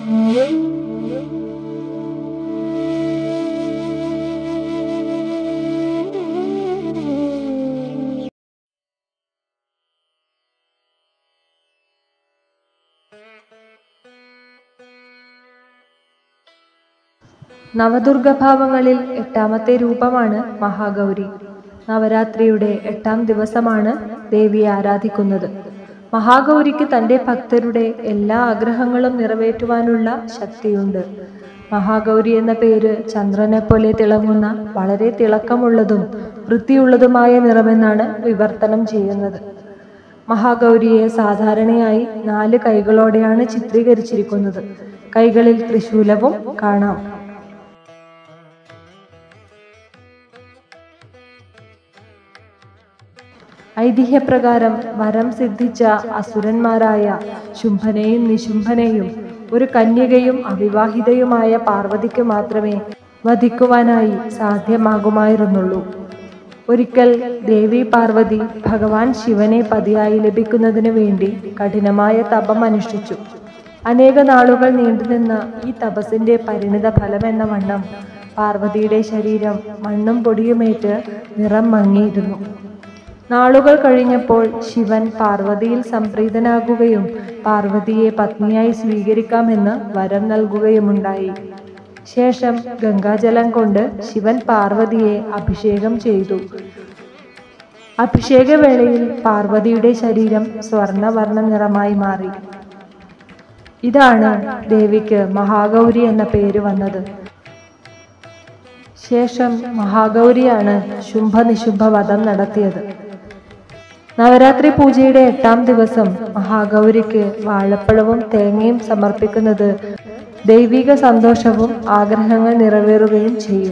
നവദുർഗഭാവങ്ങളിൽ എട്ടാമത്തെ രൂപമാണ് മഹാഗൗരി നവരാത്രിയുടെ എട്ടാം ദിവസമാണ് ദേവിയെ ആരാധിക്കുന്നത് മഹാഗൗരിക്ക് തന്റെ ഭക്തരുടെ എല്ലാ ആഗ്രഹങ്ങളും നിറവേറ്റുവാനുള്ള ശക്തിയുണ്ട് മഹാഗൗരി എന്ന പേര് ചന്ദ്രനെ പോലെ തിളങ്ങുന്ന വളരെ തിളക്കമുള്ളതും വൃത്തിയുള്ളതുമായ നിറമെന്നാണ് വിവർത്തനം ചെയ്യുന്നത് മഹാഗൗരിയെ സാധാരണയായി നാല് കൈകളോടെയാണ് ചിത്രീകരിച്ചിരിക്കുന്നത് കൈകളിൽ ത്രിശൂലവും കാണാം ഐതിഹ്യപ്രകാരം വരം സിദ്ധിച്ച അസുരന്മാരായ ശുംഭനെയും നിശുംഭനെയും ഒരു കന്യകയും അവിവാഹിതയുമായ പാർവതിക്ക് മാത്രമേ വധിക്കുവാനായി സാധ്യമാകുമായിരുന്നുള്ളൂ ഒരിക്കൽ ദേവി പാർവതി ഭഗവാൻ ശിവനെ പതിയായി ലഭിക്കുന്നതിനു വേണ്ടി കഠിനമായ തപം അനുഷ്ഠിച്ചു അനേക നാളുകൾ നീണ്ടുനിന്ന ഈ തപസ്സിന്റെ പരിണിത ഫലമെന്ന വണ്ണം പാർവതിയുടെ ശരീരം മണ്ണും പൊടിയുമേറ്റ് നിറം മങ്ങിയിരുന്നു നാളുകൾ കഴിഞ്ഞപ്പോൾ ശിവൻ പാർവതിയിൽ സംപ്രീതനാകുകയും പാർവതിയെ പത്നിയായി സ്വീകരിക്കാമെന്ന് വരം നൽകുകയുമുണ്ടായി ശേഷം ഗംഗാജലം കൊണ്ട് ശിവൻ പാർവതിയെ അഭിഷേകം ചെയ്തു അഭിഷേകവേളയിൽ പാർവതിയുടെ ശരീരം സ്വർണവർണ്ണ നിറമായി മാറി ഇതാണ് ദേവിക്ക് മഹാഗൗരി എന്ന പേര് വന്നത് ശേഷം മഹാഗൗരിയാണ് ശുംഭനിശുംഭ വധം നടത്തിയത് നവരാത്രി പൂജയുടെ എട്ടാം ദിവസം മഹാഗൗരിക്ക് വാഴപ്പഴവും തേങ്ങയും സമർപ്പിക്കുന്നത് ദൈവിക സന്തോഷവും ആഗ്രഹങ്ങൾ നിറവേറുകയും ചെയ്യും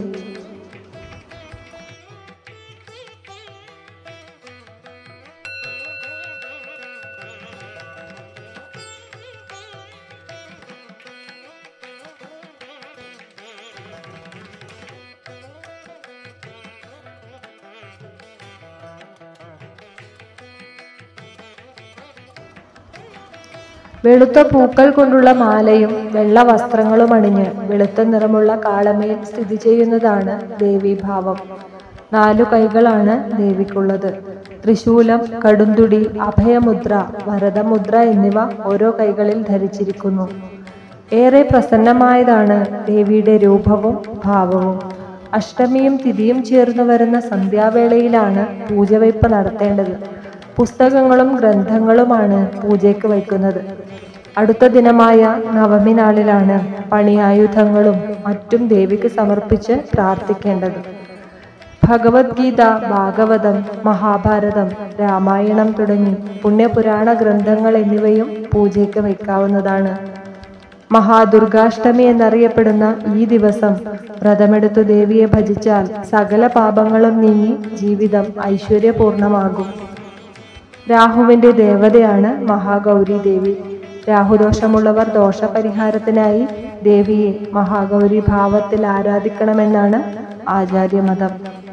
വെളുത്ത പൂക്കൾ കൊണ്ടുള്ള മാലയും വെള്ള വസ്ത്രങ്ങളും അണിഞ്ഞ് വെളുത്ത നിറമുള്ള കാളമേൽ സ്ഥിതി ചെയ്യുന്നതാണ് ദേവീഭാവം നാലു കൈകളാണ് ദേവിക്കുള്ളത് ത്രിശൂലം കടുന്തുടി അഭയമുദ്ര വരദമുദ്ര എന്നിവ ഓരോ കൈകളിൽ ധരിച്ചിരിക്കുന്നു ഏറെ പ്രസന്നമായതാണ് ദേവിയുടെ രൂപവും ഭാവവും അഷ്ടമിയും തിഥിയും ചേർന്ന് വരുന്ന സന്ധ്യാവേളയിലാണ് പൂജവയ്പ് നടത്തേണ്ടത് പുസ്തകങ്ങളും ഗ്രന്ഥങ്ങളുമാണ് പൂജയ്ക്ക് വയ്ക്കുന്നത് അടുത്ത ദിനമായ നവമി നാളിലാണ് പണിയായുധങ്ങളും മറ്റും ദേവിക്ക് സമർപ്പിച്ച് പ്രാർത്ഥിക്കേണ്ടത് ഭഗവത്ഗീത ഭാഗവതം മഹാഭാരതം രാമായണം തുടങ്ങി പുണ്യപുരാണ ഗ്രന്ഥങ്ങൾ എന്നിവയും പൂജയ്ക്ക് വയ്ക്കാവുന്നതാണ് മഹാദുർഗാഷ്ടമി എന്നറിയപ്പെടുന്ന ഈ ദിവസം വ്രതമെടുത്തു ദേവിയെ ഭജിച്ചാൽ സകല പാപങ്ങളും നീങ്ങി ജീവിതം ഐശ്വര്യപൂർണമാകും രാഹുവിന്റെ ദേവതയാണ് മഹാഗൗരി ദേവി രാഹുദോഷമുള്ളവർ ദോഷപരിഹാരത്തിനായി ദേവിയെ മഹാഗൗരി ഭാവത്തിൽ ആരാധിക്കണമെന്നാണ് ആചാര്യമതം